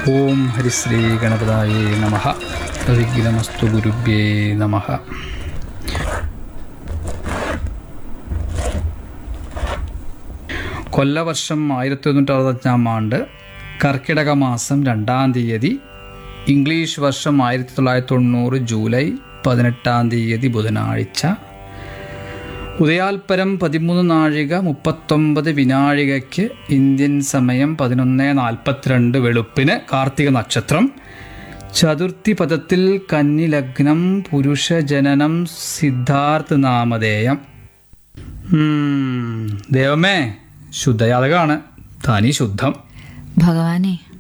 ഓം ഹരിശ്രീ ഗണപതായേ നമ വിഘ്നമസ്തു ഗുരുഭ്യേ നമ കൊല്ലവർഷം ആയിരത്തി തൊണ്ണൂറ്റി അറുപത്തഞ്ചാം ആണ്ട് കർക്കിടക മാസം രണ്ടാം തീയതി ഇംഗ്ലീഷ് വർഷം ആയിരത്തി തൊള്ളായിരത്തി തൊണ്ണൂറ് ജൂലൈ പതിനെട്ടാം തീയതി ബുധനാഴ്ച ഉദയാൽപരം പതിമൂന്ന് നാഴിക മുപ്പത്തൊമ്പത് വിനാഴികയ്ക്ക് ഇന്ത്യൻ സമയം പതിനൊന്ന് നാൽപ്പത്തിരണ്ട് വെളുപ്പിന് കാർത്തിക നക്ഷത്രം ചതുർത്ഥി പദത്തിൽ കന്നി ലഗ്നം പുരുഷ ജനനം സിദ്ധാർത്ഥ നാമധേയം ഉം, ദൈവമേ ശുദ്ധജാതകമാണ് തനി ശുദ്ധം ഭഗവാനെ